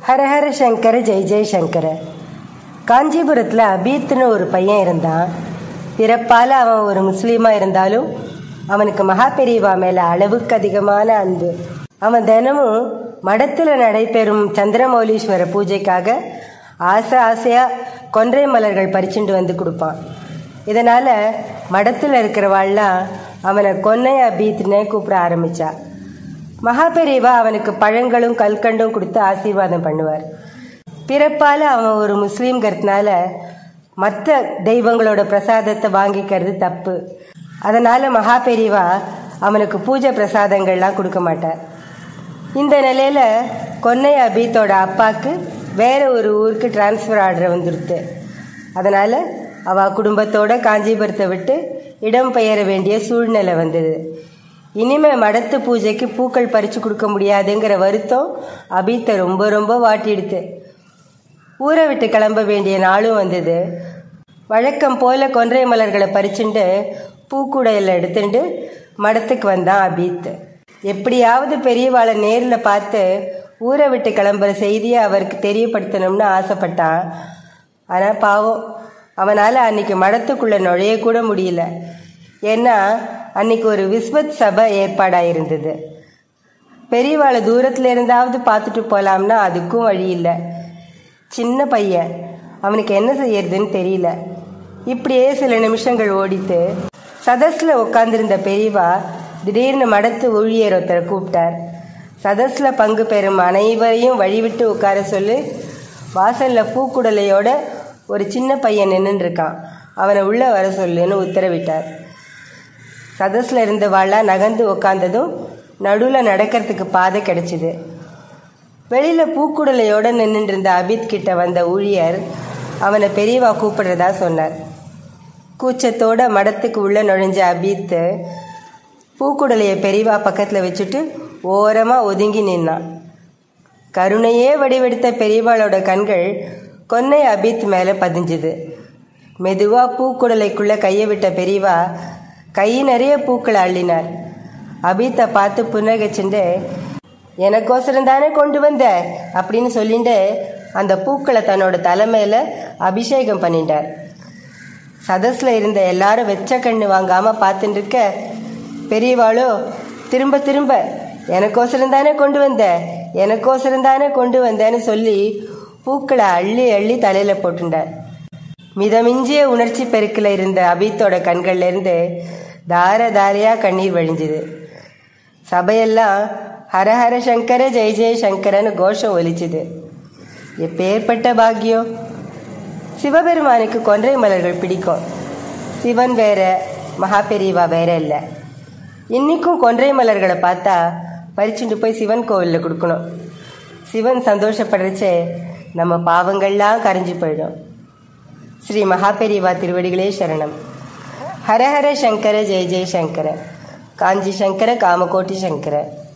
ஹரஹர சங்கர ஜெய் ஜெய் சங்கர காஞ்சிபுரத்தில் அபீத்னு ஒரு பையன் இருந்தான் பிறப்பால் அவன் ஒரு முஸ்லீமாக இருந்தாலும் அவனுக்கு மகா பெரியவா மேலே அளவுக்கு அதிகமான அன்பு அவன் தினமும் மடத்தில் நடைபெறும் சந்திரமௌலீஸ்வர பூஜைக்காக ஆசை ஆசையாக கொன்றை மலர்கள் பறிச்சுட்டு வந்து கொடுப்பான் இதனால் மடத்தில் இருக்கிறவாள்லாம் அவனை கொன்னை அபீத்னே கூப்பிட ஆரம்பித்தா மகா பெரியவா அவனுக்கு பழங்களும் கல்கண்டும் கொடுத்து ஆசீர்வாதம் பண்ணுவார் பிறப்பால் அவன் ஒரு முஸ்லீம்ங்கிறதுனால மற்ற தெய்வங்களோட பிரசாதத்தை வாங்கிக்கிறது தப்பு அதனால் மகா பெரியவா அவனுக்கு பூஜை பிரசாதங்கள்லாம் கொடுக்க மாட்டார் இந்த நிலையில் கொன்னை அபீத்தோட அப்பாவுக்கு வேற ஒரு ஊருக்கு டிரான்ஸ்ஃபர் ஆர்டர் வந்துடுது அதனால் அவள் குடும்பத்தோட காஞ்சிபுரத்தை விட்டு இடம் பெயர வேண்டிய சூழ்நிலை வந்தது இனிமே மடத்து பூஜைக்கு பூக்கள் பறித்து கொடுக்க முடியாதுங்கிற வருத்தம் அபீத்தை ரொம்ப ரொம்ப வாட்டிடுது ஊரை விட்டு கிளம்ப வேண்டிய நாளும் வந்தது வழக்கம் போல கொன்றை மலர்களை பறிச்சுண்டு பூக்கூடையில் எடுத்துட்டு மடத்துக்கு வந்தான் அபீத் எப்படியாவது பெரியவாளை நேரில் பார்த்து ஊரை விட்டு கிளம்புற செய்தியை அவருக்கு தெரியப்படுத்தணும்னு ஆசைப்பட்டான் ஆனால் பாவம் அவனால் அன்னைக்கு மடத்துக்குள்ளே நுழைய கூட முடியல ஏன்னா அன்னைக்கு ஒரு விஸ்வத் சபை ஏற்பாடாக இருந்தது பெரியவாளை தூரத்தில் இருந்தாவது பார்த்துட்டு போகலாம்னா அதுக்கும் வழி இல்லை சின்ன பையன் அவனுக்கு என்ன செய்யறதுன்னு தெரியல இப்படியே சில நிமிஷங்கள் ஓடித்து சதஸில் உட்காந்துருந்த பெரியவா திடீர்னு மடத்து ஊழியர் ஒருத்தரை கூப்பிட்டார் சதஸில் பங்கு பெறும் அனைவரையும் வழிவிட்டு உட்கார சொல்லி வாசலில் பூக்குடலையோட ஒரு சின்ன பையன் நின்றுருக்கான் அவனை உள்ளே வர சொல்லுன்னு உத்தரவிட்டார் சதஸில் இருந்தவாள்லாம் நகர்ந்து உக்காந்ததும் நடுவில் நடக்கிறதுக்கு பாதை கிடைச்சிது வெளியில் பூக்குடலையோட நின்றுட்டு இருந்த அபித் கிட்ட வந்த ஊழியர் அவனை பெரியவா கூப்பிடுறதா சொன்னார் கூச்சத்தோட மடத்துக்கு உள்ள நுழைஞ்ச அபித் பூக்குடலையை பெரியவா பக்கத்தில் வச்சுட்டு ஓரமாக ஒதுங்கி நின்னான் கருணையே வடிவெடுத்த பெரியவாளோட கண்கள் கொன்னை அபித் மேலே பதிஞ்சுது மெதுவாக பூக்குடலைக்குள்ளே கையை விட்ட பெரியவா கை நிறைய பூக்களை அள்ளினார் அபித்தை பார்த்து புன்னகைச்சுண்டு எனக்கோசரம் தானே கொண்டு வந்த அப்படின்னு சொல்லிட்டு அந்த பூக்களை தன்னோட தலைமையில் அபிஷேகம் பண்ணிட்டார் சதஸில் இருந்த எல்லாரும் வெச்ச கண்ணு வாங்காமல் பார்த்துட்டு இருக்க பெரியவாளோ திரும்ப திரும்ப எனக்கோசரம் தானே கொண்டு வந்த எனக்கோசரம் தானே கொண்டு வந்தேன்னு சொல்லி பூக்களை அள்ளி அள்ளி தலையில் போட்டுண்டார் மிதமிஞ்சிய உணர்ச்சி பெருக்கில் இருந்த அபித்தோட கண்கள்லேருந்து தார தாரையாக கண்ணீர் வழிஞ்சுது சபையெல்லாம் ஹரஹர சங்கர ஜெய் ஜெய் சங்கரன்னு கோஷம் ஒலிச்சுது எப்பேற்பட்ட பாக்கியம் சிவபெருமானுக்கு கொன்றை மலர்கள் பிடிக்கும் சிவன் வேற மகாபெரிவா வேற இல்லை இன்னைக்கும் கொன்றை மலர்களை பார்த்தா பறிச்சுட்டு போய் சிவன் கோவிலில் கொடுக்கணும் சிவன் சந்தோஷப்படுறச்சே நம்ம பாவங்கள்லாம் கரைஞ்சு போயிடும் ஸ்ரீ மகாபெரிவா திருவடிகளே சரணம் ஹரஹர சங்கர ஜெய ஜெய சங்கர காஞ்சி சங்கர காமகோட்டி சங்கர